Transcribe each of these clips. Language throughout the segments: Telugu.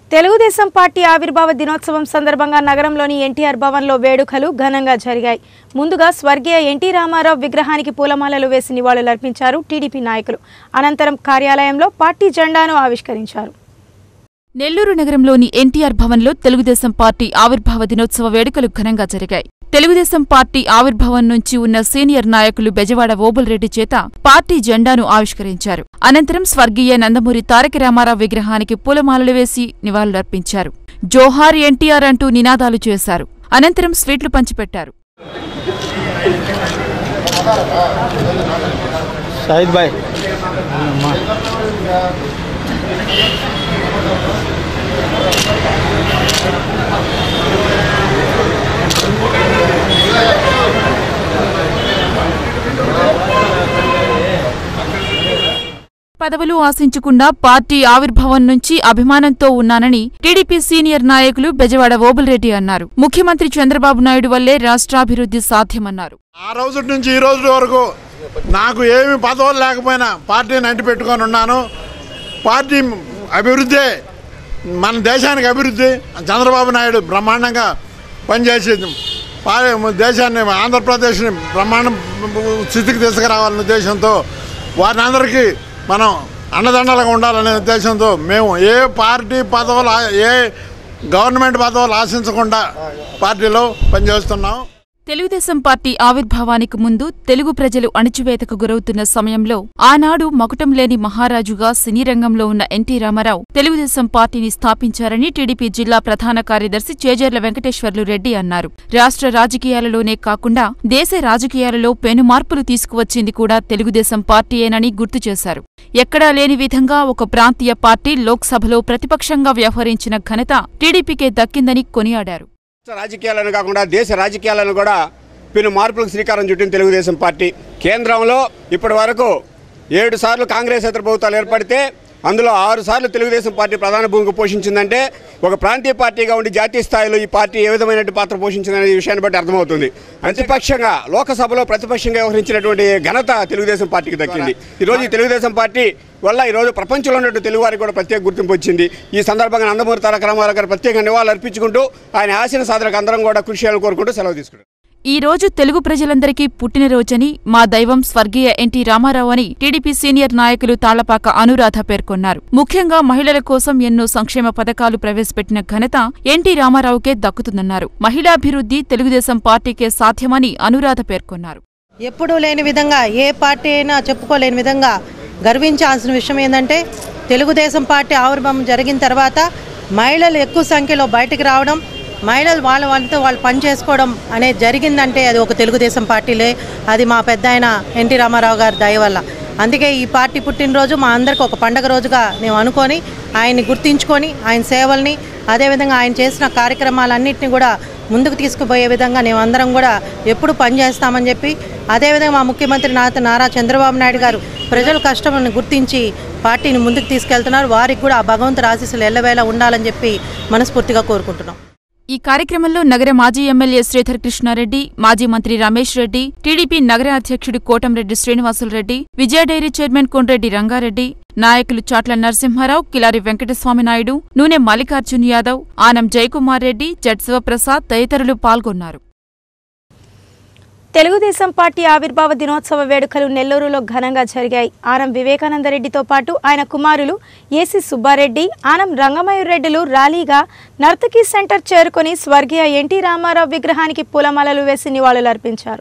తెలుగుదేశం పార్టీ ఆవిర్భావ దినోత్సవం సందర్భంగా నగరంలోని ఎన్టీఆర్ భవన్లో వేడుకలు ఘనంగా జరిగాయి ముందుగా స్వర్గీయ ఎన్టీ రామారావు విగ్రహానికి పూలమాలలు వేసి నివాళులర్పించారు టీడీపీ నాయకులు అనంతరం కార్యాలయంలో పార్టీ జెండాను ఆవిష్కరించారు నెల్లూరు నగరంలోని ఎన్టీఆర్ భవన్లో తెలుగుదేశం పార్టీ ఆవిర్భావ దినోత్సవ వేడుకలు ఘనంగా జరిగాయి తెలుగుదేశం పార్టీ ఆవిర్భావం నుంచి ఉన్న సీనియర్ నాయకులు బెజవాడ ఓబుల్రెడ్డి చేత పార్టీ జెండాను ఆవిష్కరించారు అనంతరం స్వర్గీయ నందమూరి తారక రామారావు విగ్రహానికి పూలమాలలు వేసి నివాళులర్పించారు జోహార్ ఎన్టీఆర్ అంటూ నినాదాలు చేశారు అనంతరం స్వీట్లు పంచిపెట్టారు शाहिद भाई పదవులు ఆశించకుండా పార్టీ ఆవిర్భావం నుంచి అభిమానంతో ఉన్నానని టీడీపీ సీనియర్ నాయకులు బెజవాడ ఓబుల్రెడ్డి అన్నారు ముఖ్యమంత్రి చంద్రబాబు నాయుడు వల్లే రాష్ట్రాభివృద్ధి సాధ్యమన్నారు ఆ రోజు నుంచి ఈ రోజు వరకు నాకు ఏమి పదవులు లేకపోయినా పార్టీని అంటి పెట్టుకొని ఉన్నాను పార్టీ అభివృద్ధి మన దేశానికి అభివృద్ధి చంద్రబాబు నాయుడు బ్రహ్మాండంగా పనిచేసి పా- దేశాన్ని ఆంధ్రప్రదేశ్ని బ్రహ్మాండం స్థితికి తీసుకురావాలనే ఉద్దేశంతో వారిని అందరికీ మనం అండదండలుగా ఉండాలనే ఉద్దేశంతో మేము ఏ పార్టీ పదవులు ఆ- ఏ గవర్నమెంట్ పదవులు ఆశించకుండా పార్టీలో పనిచేస్తున్నాం తెలుగుదేశం పార్టీ ఆవిర్భావానికి ముందు తెలుగు ప్రజలు అణిచివేతకు గురవుతున్న సమయంలో ఆనాడు మకుటం లేని మహారాజుగా సినీ రంగంలో ఉన్న ఎన్టీ రామారావు తెలుగుదేశం పార్టీని స్థాపించారని టీడీపీ జిల్లా ప్రధాన కార్యదర్శి చేజర్ల వెంకటేశ్వర్లు రెడ్డి అన్నారు రాష్ట్ర రాజకీయాలలోనే కాకుండా దేశ రాజకీయాలలో పెను మార్పులు తీసుకువచ్చింది కూడా తెలుగుదేశం పార్టీయేనని గుర్తు చేశారు ఎక్కడా లేని విధంగా ఒక ప్రాంతీయ పార్టీ లోక్సభలో ప్రతిపక్షంగా వ్యవహరించిన ఘనత టీడీపీకే దక్కిందని కొనియాడారు రాష్ట్ర రాజకీయాలను కాకుండా దేశ రాజకీయాలను కూడా పెను మార్పులకు శ్రీకారం చుట్టిన తెలుగుదేశం పార్టీ కేంద్రంలో ఇప్పటి వరకు ఏడు సార్లు కాంగ్రెస్ ఇతర ప్రభుత్వాలు ఏర్పడితే అందులో ఆరు సార్లు తెలుగుదేశం పార్టీ ప్రధాన భూమిక పోషించిందంటే ఒక ప్రాంతీయ పార్టీగా ఉండి జాతీయ స్థాయిలో ఈ పార్టీ ఏ విధమైన పాత్ర పోషించిందనే విషయాన్ని బట్టి అర్థమవుతుంది ప్రతిపక్షంగా లోకసభలో ప్రతిపక్షంగా వ్యవహరించినటువంటి ఘనత తెలుగుదేశం పార్టీకి దక్కింది ఈరోజు ఈ తెలుగుదేశం పార్టీ వల్ల ఈరోజు ప్రపంచంలో ఉన్నట్టు తెలుగు వారికి కూడా ప్రత్యేక గుర్తింపు వచ్చింది ఈ సందర్భంగా నందమూరి తారక రామారావు గారు ప్రత్యేక నివాళులు అర్పించుకుంటూ ఆయన ఆశీన సాధనకు అందరం కూడా కృషి చేయాలని కోరుకుంటూ సెలవు తీసుకుంటారు ఈ రోజు తెలుగు ప్రజలందరికీ పుట్టినరోజని మా దైవం స్వర్గీయ ఎన్టీ రామారావు అని టీడీపీ సీనియర్ నాయకులు తాళ్లపాక అనురాధ పేర్కొన్నారు ముఖ్యంగా మహిళల కోసం ఎన్నో సంక్షేమ పథకాలు ప్రవేశపెట్టిన ఘనత ఎన్టీ రామారావుకే దక్కుతుందన్నారు మహిళాభివృద్ధి తెలుగుదేశం పార్టీకే సాధ్యమని అనురాధ పేర్కొన్నారు ఎప్పుడూ లేని విధంగా ఏ పార్టీ అయినా చెప్పుకోలేని విధంగా గర్వించాల్సిన విషయం ఏంటంటే తెలుగుదేశం పార్టీ ఆవిర్భావం జరిగిన తర్వాత మహిళలు ఎక్కువ సంఖ్యలో బయటకు రావడం మహిళలు వాళ్ళ వాళ్ళతో వాళ్ళు పని చేసుకోవడం అనేది జరిగిందంటే అది ఒక తెలుగుదేశం పార్టీలే అది మా పెద్ద ఆయన ఎన్టీ రామారావు గారి దయ వల్ల అందుకే ఈ పార్టీ పుట్టినరోజు మా అందరికి ఒక పండగ రోజుగా మేము అనుకొని ఆయన్ని గుర్తించుకొని ఆయన సేవల్ని అదేవిధంగా ఆయన చేసిన కార్యక్రమాలన్నింటినీ కూడా ముందుకు తీసుకుపోయే విధంగా మేము అందరం కూడా ఎప్పుడు పనిచేస్తామని చెప్పి అదేవిధంగా మా ముఖ్యమంత్రి నాత నారా చంద్రబాబు నాయుడు గారు ప్రజల కష్టములను గుర్తించి పార్టీని ముందుకు తీసుకెళ్తున్నారు వారికి కూడా ఆ భగవంతుడు ఆశీస్సులు ఎల్లవేళ ఉండాలని చెప్పి మనస్ఫూర్తిగా కోరుకుంటున్నాం ఈ కార్యక్రమంలో నగర మాజీ ఎమ్మెల్యే శ్రీధర్ కృష్ణారెడ్డి మాజీ మంత్రి రమేష్ రెడ్డి టీడీపీ నగర అధ్యక్షుడు కోటంరెడ్డి శ్రీనివాసులరెడ్డి విజయ డైరీ చైర్మన్ కొండ్రెడ్డి రంగారెడ్డి నాయకులు చాట్ల నరసింహారావు కిలారి వెంకటస్వామి నాయుడు నూనె మల్లికార్జున్ యాదవ్ ఆనం జయకుమార్ రెడ్డి జడ్ శివప్రసాద్ తదితరులు పాల్గొన్నారు తెలుగుదేశం పార్టీ ఆవిర్భావ దినోత్సవ వేడుకలు నెల్లూరులో ఘనంగా జరిగాయి ఆనం వివేకానందరెడ్డితో పాటు ఆయన కుమారులు ఏసీ సుబ్బారెడ్డి ఆనం రంగమయూరెడ్డిలు ర్యాలీగా నర్తకీ సెంటర్ చేరుకొని స్వర్గీయ ఎన్టీ రామారావు విగ్రహానికి పూలమాలలు వేసి నివాళులర్పించారు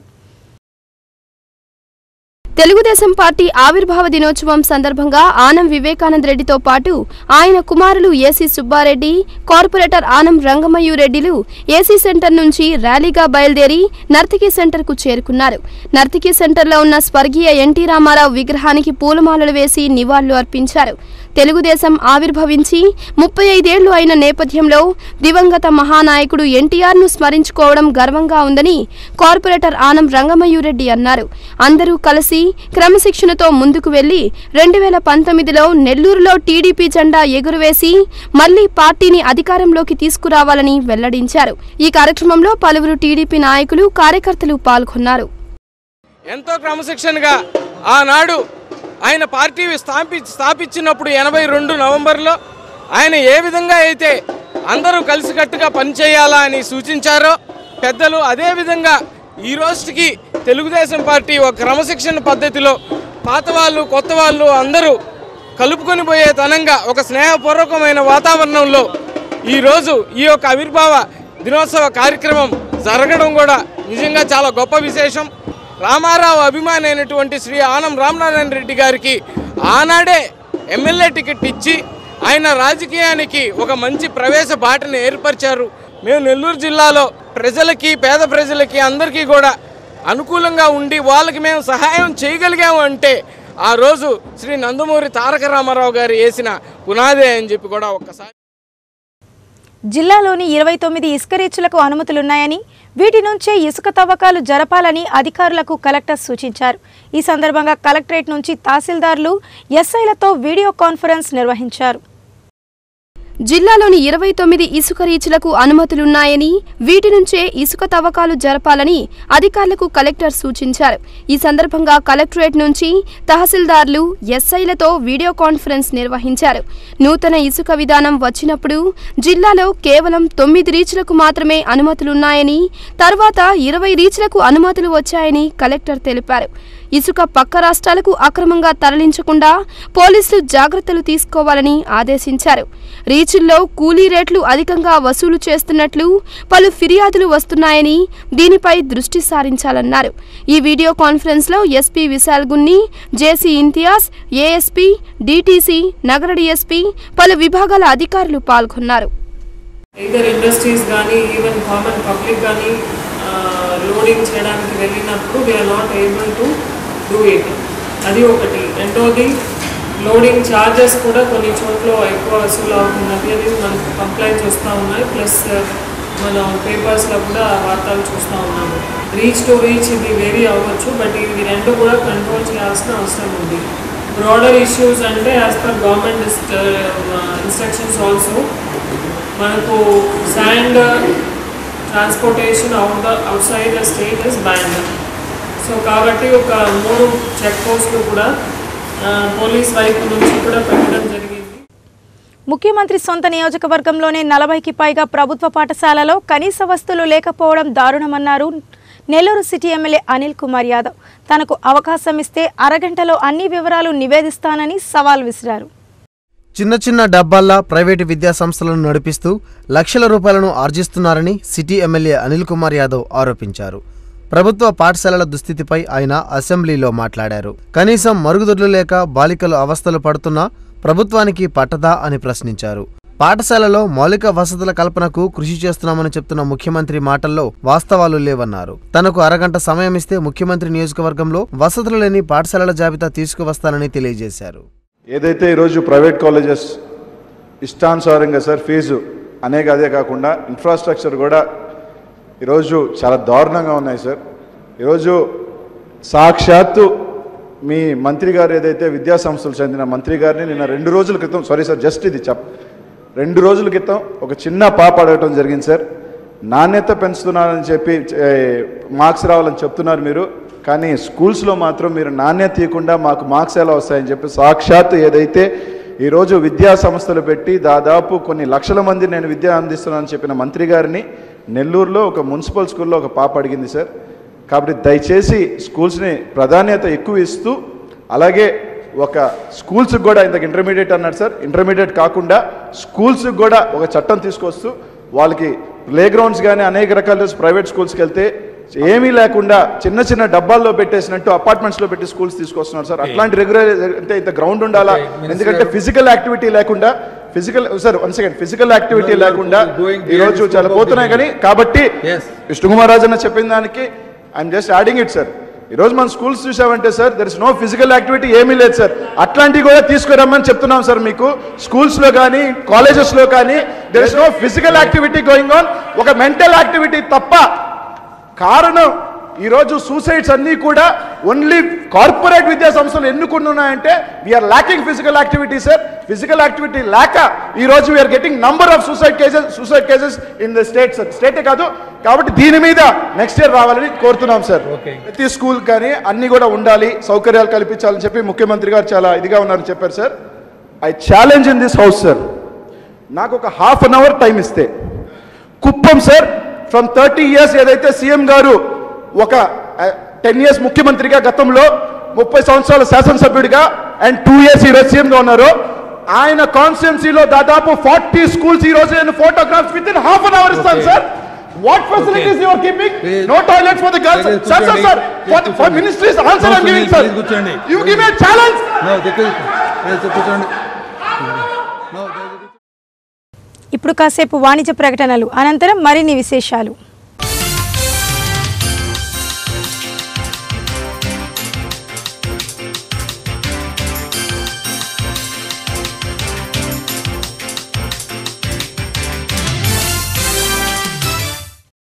తెలుగుదేశం పార్టీ ఆవిర్భావ దినోత్సవం సందర్భంగా ఆనం వివేకానంద రెడ్డితో పాటు ఆయన కుమారులు ఏసీ సుబ్బారెడ్డి కార్పొరేటర్ ఆనం రంగమయ్యూరెడ్డిలు ఏసీ సెంటర్ నుంచి ర్యాలీగా బయలుదేరి నర్తకీ సెంటర్కు చేరుకున్నారు నర్తకీ సెంటర్లో ఉన్న స్వర్గీయ ఎన్టీ రామారావు విగ్రహానికి పూలమాలలు వేసి నివాళులు అర్పించారు తెలుగుదేశం ఆవిర్భవించి ముప్పై ఐదేళ్లు అయిన నేపథ్యంలో దివంగత మహానాయకుడు ఎన్టీఆర్ను స్మరించుకోవడం గర్వంగా ఉందని కార్పొరేటర్ ఆనం రంగమయూరెడ్డి అన్నారు అందరూ కలిసి క్రమశిక్షణతో ముందుకు వెళ్లి రెండు వేల పంతొమ్మిదిలో నెల్లూరులో టీడీపీ జెండా ఎగురవేసి మళ్లీ పార్టీని అధికారంలోకి తీసుకురావాలని వెల్లడించారు ఈ కార్యక్రమంలో పలువురు టీడీపీ నాయకులు కార్యకర్తలు పాల్గొన్నారు ఎంతో క్రమశిక్షణగా ఆనాడు ఆయన పార్టీ స్థాపి స్థాపించినప్పుడు ఎనభై రెండు నవంబర్లో ఆయన ఏ విధంగా అయితే అందరూ కలిసికట్టుగా పనిచేయాలా అని సూచించారో పెద్దలు అదే విధంగా ఈ రోజుకి తెలుగుదేశం పార్టీ ఒక క్రమశిక్షణ పద్ధతిలో పాత వాళ్ళు కొత్త వాళ్ళు అందరూ కలుపుకొని పోయే తనంగా ఒక స్నేహపూర్వకమైన వాతావరణంలో ఈరోజు ఈ యొక్క ఆవిర్భావ దినోత్సవ కార్యక్రమం జరగడం కూడా నిజంగా చాలా గొప్ప విశేషం రామారావు అభిమాని అయినటువంటి శ్రీ ఆనం రామనారాయణ రెడ్డి గారికి ఆనాడే ఎమ్మెల్యే టికెట్ ఇచ్చి ఆయన రాజకీయానికి ఒక మంచి ప్రవేశ బాటను ఏర్పరిచారు మేము నెల్లూరు జిల్లాలో ప్రజలకి పేద ప్రజలకి అందరికీ కూడా అనుకూలంగా ఉండి వాళ్ళకి మేము సహాయం చేయగలిగాము అంటే ఆ రోజు శ్రీ నందమూరి తారక రామారావు గారు వేసిన పునాదే అని చెప్పి కూడా ఒక్కసారి జిల్లాలోని ఇరవై తొమ్మిది ఇసుక రీచ్లకు అనుమతులున్నాయని వీటి నుంచే ఇసుక తవ్వకాలు జరపాలని అధికారులకు కలెక్టర్ సూచించారు ఈ సందర్భంగా కలెక్టరేట్ నుంచి తహసీల్దార్లు ఎస్ఐలతో వీడియో కాన్ఫరెన్స్ నిర్వహించారు జిల్లాలోని ఇరవై తొమ్మిది ఇసుక రీచ్లకు అనుమతులున్నాయని వీటి నుంచే ఇసుక తవ్వకాలు జరపాలని అధికారులకు కలెక్టర్ సూచించారు ఈ సందర్భంగా కలెక్టరేట్ నుంచి తహసీల్దార్లు ఎస్ఐలతో వీడియో కాన్ఫరెన్స్ నిర్వహించారు నూతన ఇసుక విధానం వచ్చినప్పుడు జిల్లాలో కేవలం తొమ్మిది రీచ్లకు మాత్రమే అనుమతులున్నాయని తర్వాత ఇరవై రీచ్లకు అనుమతులు వచ్చాయని కలెక్టర్ తెలిపారు ఇసుక పక్క రాష్ట్రాలకు అక్రమంగా తరలించకుండా పోలీసులు జాగ్రత్తలు తీసుకోవాలని ఆదేశించారు రీచుల్లో కూలీ రేట్లు అధికంగా వసూలు చేస్తున్నట్లు పలు ఫిర్యాదులు వస్తున్నాయని దీనిపై దృష్టి సారించాలన్నారు ఈ వీడియో కాన్ఫరెన్స్లో SP Vishal Gunni JC Imtiaz ASP DTC నగర డీఎస్పీ పలు విభాగాల అధికారులు పాల్గొన్నారు ఇదర్ ఇండస్ట్రీస్ కానీ ఈవెన్ కామన్ పబ్లిక్ కానీ లోడింగ్ చేయడానికి వెళ్ళినప్పుడు we're not able to do it అది ఒకటి రెండోది లోడింగ్ ఛార్జెస్ కూడా కొన్ని చోట్ల ఎక్కువ వసూలు అవుతున్నది అది మనకు కంప్లైంట్స్ వస్తూ ఉన్నాయి ప్లస్ మన పేపర్స్లో కూడా వార్తలు చూస్తూ ఉన్నాము రీచ్ టు రీచ్ ఇది వేరీ అవ్వచ్చు బట్ ఇవి రెండు కూడా కంట్రోల్ చేయాల్సిన అవసరం ఉంది బ్రాడర్ ఇష్యూస్ అంటే as per government instructions also మనకు sand transportation out the outside the state is banned so కాబట్టి ఒక మూడు చెక్ పోస్టులు కూడా ఆ, పోలీస్ వైపు నుంచి కూడా పెట్టడం జరిగింది ముఖ్యమంత్రి సొంత నియోజకవర్గంలోనే నలభైకి పైగా ప్రభుత్వ పాఠశాలలో కనీస వస్తువులు లేకపోవడం దారుణమన్నారు నెల్లూరు సిటీ ఎమ్మెల్యే అనిల్ కుమార్ యాదవ్ తనకు అవకాశం ఇస్తే అరగంటలో అన్ని వివరాలు నివేదిస్తానని సవాల్ విసిరారు చిన్న చిన్న డబ్బాల్లా ప్రైవేటు విద్యా సంస్థలను నడిపిస్తూ లక్షల రూపాయలను ఆర్జిస్తున్నారని సిటీ ఎమ్మెల్యే అనిల్ కుమార్ యాదవ్ ఆరోపించారు ప్రభుత్వ పాఠశాలల దుస్థితిపై ఆయన అసెంబ్లీలో మాట్లాడారు కనీసం మరుగుదొడ్లు లేక బాలికలు అవస్థలు పడుతున్నా ప్రభుత్వానికి పట్టదా అని ప్రశ్నించారు పాఠశాలలో మౌలిక వసతుల కల్పనకు కృషి చేస్తున్నామని చెప్తున్న ముఖ్యమంత్రి మాటల్లో వాస్తవాలు లేవన్నారు తనకు అరగంట సమయం ఇస్తే ముఖ్యమంత్రి నియోజకవర్గంలో వసతులు లేని పాఠశాలల జాబితా తీసుకువస్తానని తెలియజేశారు ఏదైతే ఈరోజు ప్రైవేట్ కాలేజెస్ ఇష్టానుసారంగా సార్ ఫీజు అనేక అదే కాకుండా ఇన్ఫ్రాస్ట్రక్చర్ కూడా ఈరోజు చాలా దారుణంగా ఉన్నాయి సార్ ఈరోజు సాక్షాత్తు మీ మంత్రి గారు ఏదైతే విద్యా సంస్థలు చెందిన మంత్రి గారిని నిన్న రెండు రోజుల క్రితం సారీ సార్ జస్ట్ ఇది చెప్ రెండు రోజుల క్రితం ఒక చిన్న పాప అడగటం జరిగింది సార్ నాణ్యత పెంచుతున్నారని చెప్పి ఏ, మార్క్స్ రావాలని చెప్తున్నారు మీరు కానీ స్కూల్స్లో మాత్రం మీరు నాణ్యత తీయకుండా మాకు మార్క్స్ ఎలా వస్తాయని చెప్పి సాక్షాత్తు ఏదైతే ఈరోజు విద్యా సంస్థలు పెట్టి దాదాపు కొన్ని లక్షల మంది నేను విద్య అందిస్తున్నానని చెప్పిన మంత్రి గారిని నెల్లూరులో ఒక మున్సిపల్ స్కూల్లో ఒక పాప అడిగింది సార్ కాబట్టి దయచేసి స్కూల్స్ని ప్రాధాన్యత ఎక్కువ ఇస్తూ అలాగే ఒక స్కూల్స్కి కూడా ఇంతకు ఇంటర్మీడియట్ అన్నాడు సార్ ఇంటర్మీడియట్ కాకుండా స్కూల్స్కి కూడా ఒక చట్టం తీసుకొస్తూ వాళ్ళకి ప్లే గ్రౌండ్స్ కానీ అనేక రకాల ప్రైవేట్ స్కూల్స్కి వెళ్తే ఏమీ లేకుండా చిన్న చిన్న డబ్బాల్లో పెట్టేసినట్టు అపార్ట్మెంట్స్లో పెట్టి స్కూల్స్ తీసుకొస్తున్నారు సార్ అట్లాంటి రెగ్యులర్ అంటే ఇంత గ్రౌండ్ ఉండాలా ఎందుకంటే ఫిజికల్ యాక్టివిటీ లేకుండా physical sir one second physical activity లేకుండా ఈ రోజు చాలా పోతున్నాయి కానీ కాబట్టి విష్ణుకుమార్ రాజు అన్న చెప్పిన దానికి I'm just adding it sir ఈ రోజు మన స్కూల్స్ చూసామంటే sir there is no physical activity ఏమీ లేదు సార్ అట్లాంటివి కూడా తీసుకురమ్మని చెప్తున్నాం సార్ మీకు స్కూల్స్ లో కానీ కాలేజెస్ లో కానీ there is no physical activity going on ఒక మెంటల్ యాక్టివిటీ తప్ప కారణం ఈరోజు సూసైడ్స్ అన్నీ కూడా ఓన్లీ కార్పొరేట్ విద్యా సంస్థలు ఎన్నుకున్నాయంటే we're lacking physical activity sir physical activity లేక ఈ రోజు we're getting number of suicide cases suicide cases in the state sir స్టేటే కాదు కాబట్టి దీని మీద నెక్స్ట్ ఇయర్ రావాలని కోరుతున్నాం సార్ ప్రతి స్కూల్ కానీ అన్ని కూడా ఉండాలి సౌకర్యాలు కల్పించాలని చెప్పి ముఖ్యమంత్రి గారు చాలా ఇదిగా ఉన్నారని చెప్పారు sir I challenge in this house sir నాకు ఒక హాఫ్ అన్ అవర్ టైం ఇస్తే Kuppam sir from thirty years ఏదైతే సీఎం గారు ఒక టెన్ ఇయర్స్ ముఖ్యమంత్రిగా గతంలో ముప్పై సంవత్సరాల శాసనసభ్యుడిగా అండ్ టూ ఇయర్స్ ఈ రోజు సీఎంగా ఉన్నారు ఆయన కాన్స్టిట్యున్సీలో దాదాపు ఫార్టీ స్కూల్స్ ఈ రోజు నేను photographs with in half an hour ఇస్తాను sir what facilities your keeping no toilets for the girls sir sir sir for for ministries answer I'm giving sir you give me challenge ఇప్పుడు కాసేపు వాణిజ్య ప్రకటనలు అనంతరం మరిన్ని విశేషాలు